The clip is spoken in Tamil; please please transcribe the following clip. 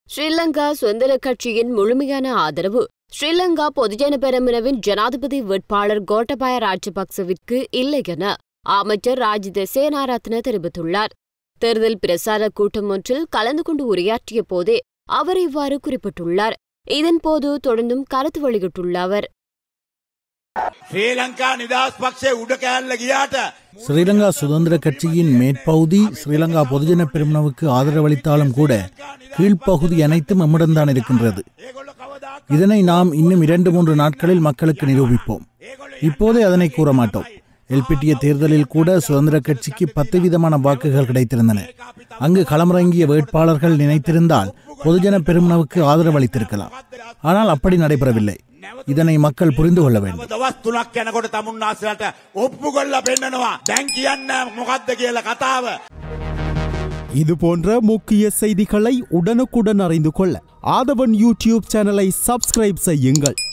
ஸ்ரீலங்கா சுதந்திர கட்சியின் முழுமையான ஆதரவு ஸ்ரீலங்கா பொதுஜன பெரமுனவின் ஜனாதிபதி வேட்பாளர் கோட்டபாய ராஜபக்சவிற்கு இல்லை என அமைச்சர் ராஜித சேனாரத்ன தெரிவித்துள்ளார் தேர்தல் பிரசார கூட்டம் ஒன்றில் கலந்து கொண்டு உரையாற்றிய போதே அவர் இவ்வாறு குறிப்பிட்டுள்ளார் இதன்போது தொடர்ந்தும் கருத்து வெளியிட்டுள்ள அவர் ශ්‍රී ලංකා නිදහස් පක්ෂය උඩ කෑල්ල ගියාට ஸ்ரீலங்கா சுதந்திர கட்சியின் மேற்பகுதி ஸ்ரீலங்கா பொதுஜன பெருமனவுக்கு ஆதரவளித்தாலும் கூட கீழ்ப்பகுதி அனைத்தும் நம்மிடம்தான் இருக்கின்றது ඒගොල්ල කවදා இதனை நாம் இன்னும் இரண்டு மூன்று நாட்களில் மக்களுக்கு நிரூபிப்போம் இப்போதே அதனை கூற மாட்டோம் எல்பிட்டிய தேர்தலில் கூட சுதந்திர கட்சிக்கு பத்து விதமான வாக்குகள் கிடைத்திருந்தன அங்கு களமிறங்கிய வேட்பாளர்கள் நினைத்திருந்தால் பொதுஜன பெருமனவுக்கு ஆதரவளித்திருக்கலாம் ஆனால் அப்படி நடைபெறவில்லை இதனை மக்கள் புரிந்து கொள்ள வேண்டும் දවස් තුනක් යනකොට තමුන්නාසලට ඔප්පු කොල්ල පෙන්නනවා දැන් කියන්න මොකක්ද කියල කතාව இது போன்ற முக்கிய செய்திகளை உடனுக்குடன் அறிந்து கொள்ள ஆதவன் யூடியூப் சேனலை சப்ஸ்கிரைப் செய்யுங்கள்